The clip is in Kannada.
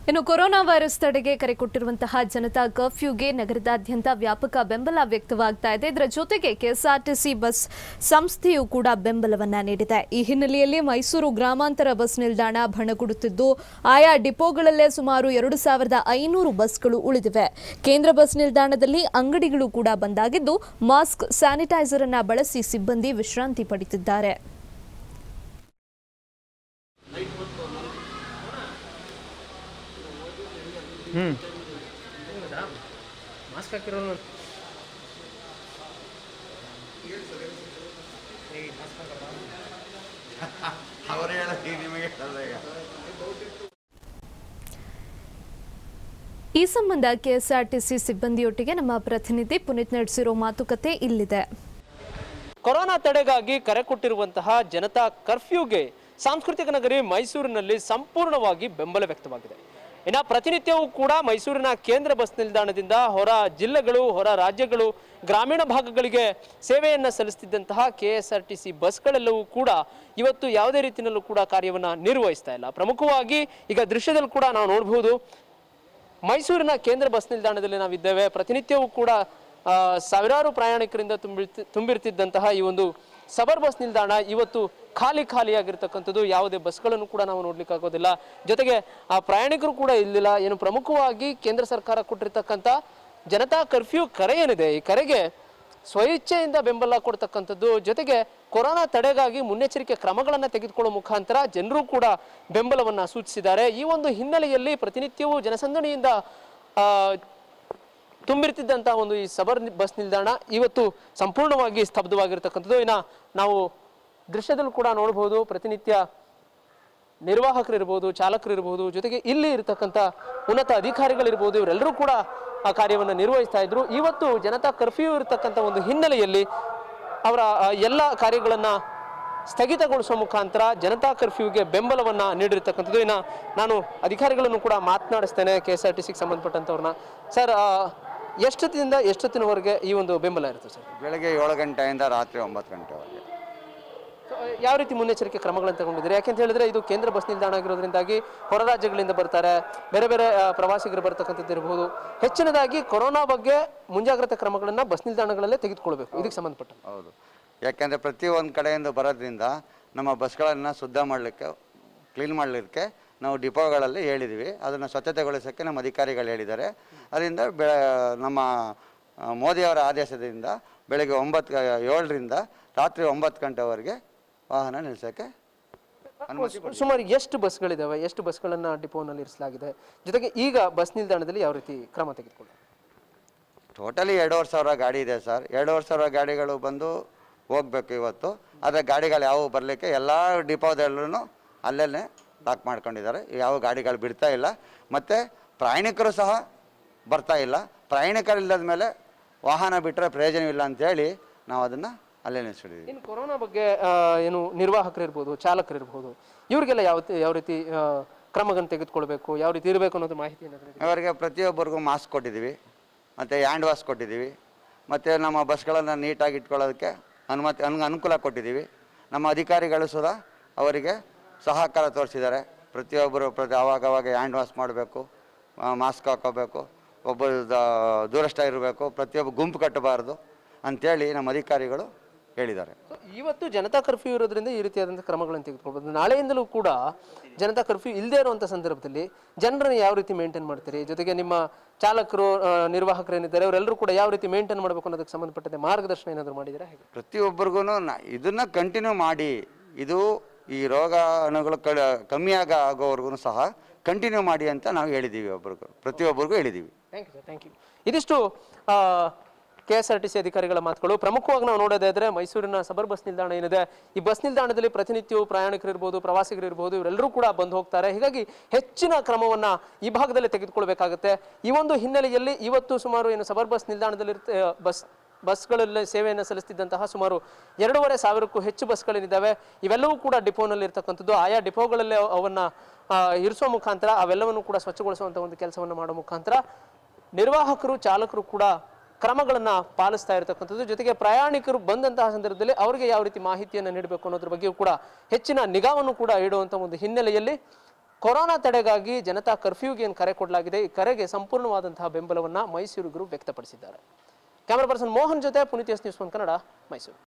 ಇನ್ನು ಕೊರೋನಾ ವೈರಸ್ ತಡೆಗೆ ಕರೆ ಕೊಟ್ಟಿರುವಂತಹ ಜನತಾ ಕರ್ಫ್ಯೂಗೆ ನಗರದಾದ್ಯಂತ ವ್ಯಾಪಕ ಬೆಂಬಲ ವ್ಯಕ್ತವಾಗ್ತಾ ಇದೆ ಇದರ ಜೊತೆಗೆ ಕೆಎಸ್ಆರ್ಟಿಸಿ ಬಸ್ ಸಂಸ್ಥೆಯು ಕೂಡ ಬೆಂಬಲವನ್ನ ನೀಡಿದೆ ಈ ಹಿನ್ನೆಲೆಯಲ್ಲಿ ಮೈಸೂರು ಗ್ರಾಮಾಂತರ ಬಸ್ ನಿಲ್ದಾಣ ಭಣಗುಡುತ್ತಿದ್ದು ಆಯಾ ಡಿಪೋಗಳಲ್ಲೇ ಸುಮಾರು ಎರಡು ಸಾವಿರದ ಐನೂರು ಬಸ್ಗಳು ಉಳಿದಿವೆ ಕೇಂದ್ರ ಬಸ್ ನಿಲ್ದಾಣದಲ್ಲಿ ಅಂಗಡಿಗಳು ಕೂಡ ಬಂದಾಗಿದ್ದು ಮಾಸ್ಕ್ ಸ್ಯಾನಿಟೈಸರ್ ಅನ್ನ ಬಳಸಿ ಸಿಬ್ಬಂದಿ ವಿಶ್ರಾಂತಿ ಪಡೆದಿದ್ದಾರೆ ಮಾಸ್ಕ್ ಹಾಕಿರೋನು ಅವರು ಹೇಳೋದು ನಿಮಗೆ ಹೇಳೋದು ಈಗ ಈ ಸಂಬಂಧ ಕೆಎಸ್ಆರ್ಟಿಸಿ ಸಿಬ್ಬಂದಿಯೊಟ್ಟಿಗೆ ನಮ್ಮ ಪ್ರತಿನಿಧಿ ಪುನೀತ್ ನಡೆಸಿರೋ ಮಾತುಕತೆ ಇಲ್ಲಿದೆ ಕೊರೋನಾ ತಡೆಗಾಗಿ ಕರೆ ಕೊಟ್ಟಿರುವಂತಹ ಜನತಾ ಕರ್ಫ್ಯೂಗೆ ಸಾಂಸ್ಕೃತಿಕ ನಗರಿ ಮೈಸೂರಿನಲ್ಲಿ ಸಂಪೂರ್ಣವಾಗಿ ಬೆಂಬಲ ವ್ಯಕ್ತವಾಗಿದೆ ಇನ್ನು ಪ್ರತಿನಿತ್ಯವೂ ಕೂಡ ಮೈಸೂರಿನ ಕೇಂದ್ರ ಬಸ್ ನಿಲ್ದಾಣದಿಂದ ಹೊರ ಜಿಲ್ಲೆಗಳು ಹೊರ ರಾಜ್ಯಗಳು ಗ್ರಾಮೀಣ ಭಾಗಗಳಿಗೆ ಸೇವೆಯನ್ನು ಸಲ್ಲಿಸ್ತಿದ್ದಂತಹ K S R T C ಬಸ್ಗಳೆಲ್ಲವೂ ಕೂಡ ಇವತ್ತು ಯಾವುದೇ ರೀತಿಯಲ್ಲೂ ಕೂಡ ಕಾರ್ಯವನ್ನು ನಿರ್ವಹಿಸ್ತಾ ಇಲ್ಲ ಪ್ರಮುಖವಾಗಿ ಈಗ ದೃಶ್ಯದಲ್ಲಿ ಕೂಡ ನಾವು ನೋಡಬಹುದು ಮೈಸೂರಿನ ಕೇಂದ್ರ ಬಸ್ ನಿಲ್ದಾಣದಲ್ಲಿ ನಾವಿದ್ದೇವೆ ಪ್ರತಿನಿತ್ಯವೂ ಕೂಡ ಆ, ಸಾವಿರಾರು ಪ್ರಯಾಣಿಕರಿಂದ ತುಂಬಿರ್ತಿ ತುಂಬಿರ್ತಿದ್ದಂತಹ ಈ ಒಂದು ಸಬರ್ ಬಸ್ ನಿಲ್ದಾಣ ಇವತ್ತು ಖಾಲಿ ಖಾಲಿಯಾಗಿರ್ತಕ್ಕಂಥದ್ದು ಯಾವುದೇ ಬಸ್ಗಳನ್ನು ಕೂಡ ನಾವು ನೋಡ್ಲಿಕ್ಕೆ ಆಗೋದಿಲ್ಲ ಜೊತೆಗೆ ಆ ಪ್ರಯಾಣಿಕರು ಕೂಡ ಇಲ್ಲಿಲ್ಲ ಏನು ಪ್ರಮುಖವಾಗಿ ಕೇಂದ್ರ ಸರ್ಕಾರ ಕೊಟ್ಟಿರ್ತಕ್ಕಂಥ ಜನತಾ ಕರ್ಫ್ಯೂ ಕರೆ ಏನಿದೆ ಈ ಕರೆಗೆ ಸ್ವಇಚ್ಛೆಯಿಂದ ಬೆಂಬಲ ಕೊಡ್ತಕ್ಕಂಥದ್ದು ಜೊತೆಗೆ ಕೊರೋನಾ ತಡೆಗಾಗಿ ಮುನ್ನೆಚ್ಚರಿಕೆ ಕ್ರಮಗಳನ್ನು ತೆಗೆದುಕೊಳ್ಳುವ ಮುಖಾಂತರ ಜನರು ಕೂಡ ಬೆಂಬಲವನ್ನು ಸೂಚಿಸಿದ್ದಾರೆ ಈ ಒಂದು ಹಿನ್ನೆಲೆಯಲ್ಲಿ ಪ್ರತಿನಿತ್ಯವೂ ಜನಸಂದಣಿಯಿಂದ ಆ, ತುಂಬಿರ್ತಿದ್ದಂತಹ ಒಂದು ಈ ಸಬರ್ ನಿ- ಬಸ್ ನಿಲ್ದಾಣ ಇವತ್ತು ಸಂಪೂರ್ಣವಾಗಿ ಸ್ತಬ್ಧವಾಗಿರ್ತಕ್ಕಂಥದ್ದು ಇನ್ನು ನಾವು ದೃಶ್ಯದಲ್ಲೂ ಕೂಡ ನೋಡಬಹುದು ಪ್ರತಿನಿತ್ಯ ನಿರ್ವಾಹಕರಿರ್ಬೋದು ಚಾಲಕರಿರ್ಬೋದು ಜೊತೆಗೆ ಇಲ್ಲಿ ಇರತಕ್ಕಂಥ ಉನ್ನತ ಅಧಿಕಾರಿಗಳಿರ್ಬೋದು ಇವರೆಲ್ಲರೂ ಕೂಡ ಆ ಕಾರ್ಯವನ್ನು ನಿರ್ವಹಿಸ್ತಾ ಇದ್ರು ಇವತ್ತು ಜನತಾ ಕರ್ಫ್ಯೂ ಇರತಕ್ಕಂಥ ಒಂದು ಹಿನ್ನೆಲೆಯಲ್ಲಿ ಅವರ ಆ, ಎಲ್ಲ ಕಾರ್ಯಗಳನ್ನು ಸ್ಥಗಿತಗೊಳಿಸುವ ಮುಖಾಂತರ ಜನತಾ ಕರ್ಫ್ಯೂಗೆ ಬೆಂಬಲವನ್ನ ನೀಡಿರ್ತಕ್ಕಂಥದ್ದು ಇನ್ನು ನಾನು ಅಧಿಕಾರಿಗಳನ್ನು ಕೂಡ ಮಾತನಾಡಿಸ್ತೇನೆ ಕೆ ಎಸ್ ಆರ್ ಟಿ ಸಿಗೆ ಸಂಬಂಧಪಟ್ಟಂಥವ್ರನ್ನ ಸರ್ ಆ, ಎಷ್ಟೊತ್ತಿನಿಂದ ಎಷ್ಟೊತ್ತಿನವರೆಗೆ ಈ ಒಂದು ಬೆಂಬಲ ಇರುತ್ತೆ ಸರ್ ಬೆಳಗ್ಗೆ ಏಳು ಗಂಟೆಯಿಂದ ರಾತ್ರಿ ಒಂಬತ್ತು ಗಂಟೆವರೆಗೆ ಸೊ, ಯಾವ ರೀತಿ ಮುನ್ನೆಚ್ಚರಿಕೆ ಕ್ರಮಗಳನ್ನು ತಗೊಂಡಿದ್ದಾರೆ ಯಾಕೆಂತ ಹೇಳಿದ್ರೆ ಇದು ಕೇಂದ್ರ ಬಸ್ ನಿಲ್ದಾಣ ಆಗಿರೋದ್ರಿಂದಾಗಿ ಹೊರ ರಾಜ್ಯಗಳಿಂದ ಬರ್ತಾರೆ ಬೇರೆ ಬೇರೆ ಆ, ಪ್ರವಾಸಿಗರು ಬರ್ತಕ್ಕಂಥದ್ದು ಇರಬಹುದು ಹೆಚ್ಚಿನದಾಗಿ ಕೊರೋನಾ ಬಗ್ಗೆ ಮುಂಜಾಗ್ರತಾ ಕ್ರಮಗಳನ್ನು ಬಸ್ ನಿಲ್ದಾಣಗಳಲ್ಲೇ ತೆಗೆದುಕೊಳ್ಬೇಕು ಇದಕ್ಕೆ ಸಂಬಂಧಪಟ್ಟ ಹೌದು ಯಾಕೆಂದರೆ ಪ್ರತಿಯೊಂದು ಕಡೆಯಿಂದ ಬರೋದ್ರಿಂದ ನಮ್ಮ ಬಸ್ಗಳನ್ನು ಶುದ್ಧ ಮಾಡಲಿಕ್ಕೆ ಕ್ಲೀನ್ ಮಾಡಲಿಕ್ಕೆ ನಾವು ಡಿಪೋಗಳಲ್ಲಿ ಹೇಳಿದ್ದೀವಿ ಅದನ್ನು ಸ್ವಚ್ಛತೆಗೊಳಿಸೋಕ್ಕೆ ನಮ್ಮ ಅಧಿಕಾರಿಗಳು ಹೇಳಿದ್ದಾರೆ ಅದರಿಂದ ಬೆ ನಮ್ಮ ಆ, ಮೋದಿಯವರ ಆದೇಶದಿಂದ ಬೆಳಗ್ಗೆ ಒಂಬತ್ತು ಗ- ಏಳರಿಂದ ರಾತ್ರಿ ಒಂಬತ್ತು ಗಂಟೆವರೆಗೆ ವಾಹನ ನಿಲ್ಲಿಸೋಕ್ಕೆ ಅನುಮತಿ ಕೊಟ್ಟಿದ್ದೀವಿ. ಸುಮಾರು ಎಷ್ಟು ಬಸ್ಗಳಿದಾವೆ ಎಷ್ಟು ಬಸ್ಗಳನ್ನು ಡಿಪೋನಲ್ಲಿ ಇರಿಸಲಾಗಿದೆ ಜೊತೆಗೆ ಈಗ ಬಸ್ ನಿಲ್ದಾಣದಲ್ಲಿ ಯಾವ ರೀತಿ ಕ್ರಮ ತೆಗೆದುಕೊಳ್ಳ ಟೋಟಲಿ ಎರಡೂವರೆ ಸಾವಿರ ಗಾಡಿ ಇದೆ ಸರ್ ಎರಡೂವರೆ ಸಾವಿರ ಗಾಡಿಗಳು ಬಂದು ಹೋಗ್ಬೇಕು ಇವತ್ತು ಆದರೆ ಗಾಡಿಗಳು ಯಾವುವು ಬರಲಿಕ್ಕೆ ಎಲ್ಲ ಡಿಪೋದಲ್ಲೂ ಅಲ್ಲೇ ಲಾಕ್ ಮಾಡ್ಕೊಂಡಿದ್ದಾರೆ ಯಾವ ಗಾಡಿಗಳು ಬಿಡ್ತಾ ಇಲ್ಲ ಮತ್ತು ಪ್ರಯಾಣಿಕರು ಸಹ ಬರ್ತಾ ಇಲ್ಲ ಪ್ರಯಾಣಿಕರಿಲ್ಲದ ಮೇಲೆ ವಾಹನ ಬಿಟ್ಟರೆ ಪ್ರಯೋಜನವಿಲ್ಲ ಅಂತೇಳಿ ನಾವು ಅದನ್ನು ಅಲ್ಲೇ ನಿಲ್ಲಿಸಿದ್ದೀವಿ ಇನ್ನು ಕೊರೋನಾ ಬಗ್ಗೆ ಆ, ಏನು ನಿರ್ವಾಹಕರಿರ್ಬೋದು ಚಾಲಕರಿರ್ಬೋದು ಇವರಿಗೆಲ್ಲ ಯಾವ ತಿ- ಯಾವ ರೀತಿ ಆ, ಕ್ರಮಗಳನ್ನು ತೆಗೆದುಕೊಳ್ಬೇಕು ಯಾವ ರೀತಿ ಇರಬೇಕು ಅನ್ನೋದು ಮಾಹಿತಿ ಏನಾದರೂ ಇದೆ? ಅವರಿಗೆ ಪ್ರತಿಯೊಬ್ಬರಿಗೂ ಮಾಸ್ಕ್ ಕೊಟ್ಟಿದ್ದೀವಿ ಮತ್ತು ಹ್ಯಾಂಡ್ ವಾಶ್ ಕೊಟ್ಟಿದ್ದೀವಿ ಮತ್ತು ನಮ್ಮ ಬಸ್ಗಳನ್ನು ನೀಟಾಗಿ ಇಟ್ಕೊಳ್ಳೋದಕ್ಕೆ ಅನುಮತಿ ಅನು ಅನುಕೂಲ ಕೊಟ್ಟಿದ್ದೀವಿ ನಮ್ಮ ಅಧಿಕಾರಿಗಳು ಸುಧಾ ಅವರಿಗೆ ಸಹಕಾರ ತೋರಿಸಿದ್ದಾರೆ ಪ್ರತಿಯೊಬ್ಬರು ಪ್ರತಿ ಅವಾಗವಾಗ ಹ್ಯಾಂಡ್ ವಾಶ್ ಮಾಡಬೇಕು ಮಾಸ್ಕ್ ಹಾಕೋಬೇಕು ಒಬ್ಬರು ದ- ದೂರಸ್ಥ ಇರಬೇಕು ಪ್ರತಿಯೊಬ್ಬ ಗುಂಪು ಕಟ್ಟಬಾರ್ದು ಅಂಥೇಳಿ ನಮ್ಮ ಅಧಿಕಾರಿಗಳು ಹೇಳಿದ್ದಾರೆ So, ಇವತ್ತು ಜನತಾ ಕರ್ಫ್ಯೂ ಇರೋದ್ರಿಂದ ಈ ರೀತಿಯಾದಂಥ ಕ್ರಮಗಳನ್ನು ತೆಗೆದುಕೊಳ್ಬೋದು ನಾಳೆಯಿಂದಲೂ ಕೂಡ ಜನತಾ ಕರ್ಫ್ಯೂ ಇಲ್ಲದೇ ಇರುವಂಥ ಸಂದರ್ಭದಲ್ಲಿ ಜನರನ್ನು ಯಾವ ರೀತಿ ಮೇಂಟೈನ್ ಮಾಡ್ತೀರಿ ಜೊತೆಗೆ ನಿಮ್ಮ ಚಾಲಕರು ಆ, ನಿರ್ವಾಹಕರು ಏನಿದ್ದಾರೆ ಅವರೆಲ್ಲರೂ ಕೂಡ ಯಾವ ರೀತಿ ಮೇಂಟೈನ್ ಮಾಡಬೇಕು ಅನ್ನೋದಕ್ಕೆ ಸಂಬಂಧಪಟ್ಟಂತೆ ಮಾರ್ಗದರ್ಶನ ಏನಾದರೂ ಮಾಡಿದ್ದೀರಾ ಹೇಗೆ ಪ್ರತಿಯೊಬ್ಬರಿಗೂ ಇದನ್ನ ಕಂಟಿನ್ಯೂ ಮಾಡಿ ಇದು ಈ ರೋಗಾಣುಗಳು ಕ ಕಮ್ಮಿ ಆಗ ಆಗೋವರೆಗೂ ಸಹ ಕಂಟಿನ್ಯೂ ಮಾಡಿ ಅಂತ ನಾವು ಹೇಳಿದ್ದೀವಿ ಒಬ್ರಿಗೂ ಪ್ರತಿಯೊಬ್ಬರಿಗೂ ಹೇಳಿದ್ದೀವಿ thank you sir thank you ಇದಿಷ್ಟು K S R T C ಅಧಿಕಾರಿಗಳ ಮಾತುಗಳು ಪ್ರಮುಖವಾಗಿ ನಾವು ನೋಡೋದಾದ್ರೆ ಮೈಸೂರಿನ ಸಬರ್ ಬಸ್ ನಿಲ್ದಾಣ ಏನಿದೆ ಈ ಬಸ್ ನಿಲ್ದಾಣದಲ್ಲಿ ಪ್ರತಿನಿತ್ಯವೂ ಪ್ರಯಾಣಿಕರಿರ್ಬೋದು ಪ್ರವಾಸಿಗರಿರ್ಬೋದು ಇವರೆಲ್ಲರೂ ಕೂಡ ಬಂದು ಹೋಗ್ತಾರೆ ಹೀಗಾಗಿ ಹೆಚ್ಚಿನ ಕ್ರಮವನ್ನ ಈ ಭಾಗದಲ್ಲಿ ತೆಗೆದುಕೊಳ್ಬೇಕಾಗುತ್ತೆ ಈ ಒಂದು ಹಿನ್ನೆಲೆಯಲ್ಲಿ ಇವತ್ತು ಸುಮಾರು ಏನು ಸಬರ್ ಬಸ್ ನಿಲ್ದಾಣದಲ್ಲಿ ಬಸ್ ಬಸ್ಗಳಲ್ಲಿ ಸೇವೆಯನ್ನು ಸಲ್ಲಿಸ್ತಿದ್ದಂತಹ ಸುಮಾರು ಎರಡೂವರೆ ಸಾವಿರಕ್ಕೂ ಹೆಚ್ಚು ಬಸ್ಗಳೇನಿದ್ದಾವೆ ಇವೆಲ್ಲವೂ ಕೂಡ ಡಿಪೋನಲ್ಲಿ ಇರ್ತಕ್ಕಂಥದ್ದು ಆಯಾ ಡಿಪೋಗಳಲ್ಲೇ ಅವನ್ನ ಆ, ಇರಿಸುವ ಮುಖಾಂತರ ಅವೆಲ್ಲವನ್ನು ಕೂಡ ಸ್ವಚ್ಛಗೊಳಿಸುವಂಥ ಒಂದು ಕೆಲಸವನ್ನು ಮಾಡೋ ಮುಖಾಂತರ ನಿರ್ವಾಹಕರು ಚಾಲಕರು ಕೂಡ ಕ್ರಮಗಳನ್ನ ಪಾಲಿಸ್ತಾ ಇರತಕ್ಕಂಥದ್ದು ಜೊತೆಗೆ ಪ್ರಯಾಣಿಕರು ಬಂದಂತಹ ಸಂದರ್ಭದಲ್ಲಿ ಅವರಿಗೆ ಯಾವ ರೀತಿ ಮಾಹಿತಿಯನ್ನು ನೀಡಬೇಕು ಅನ್ನೋದ್ರ ಬಗ್ಗೆಯೂ ಕೂಡ ಹೆಚ್ಚಿನ ನಿಗಾವನ್ನು ಕೂಡ ಇಡುವಂಥ ಒಂದು ಹಿನ್ನೆಲೆಯಲ್ಲಿ ಕೊರೋನಾ ತಡೆಗಾಗಿ ಜನತಾ ಕರ್ಫ್ಯೂಗೆ ಏನು ಕರೆ ಕೊಡಲಾಗಿದೆ ಈ ಕರೆಗೆ ಸಂಪೂರ್ಣವಾದಂತಹ ಬೆಂಬಲವನ್ನ ಮೈಸೂರಿಗರು ವ್ಯಕ್ತಪಡಿಸಿದ್ದಾರೆ ಕ್ಯಾಮರಾ ಪರ್ಸನ್ ಮೋಹನ್ ಜೊತೆ Puneeth S news one Kannada Mysuru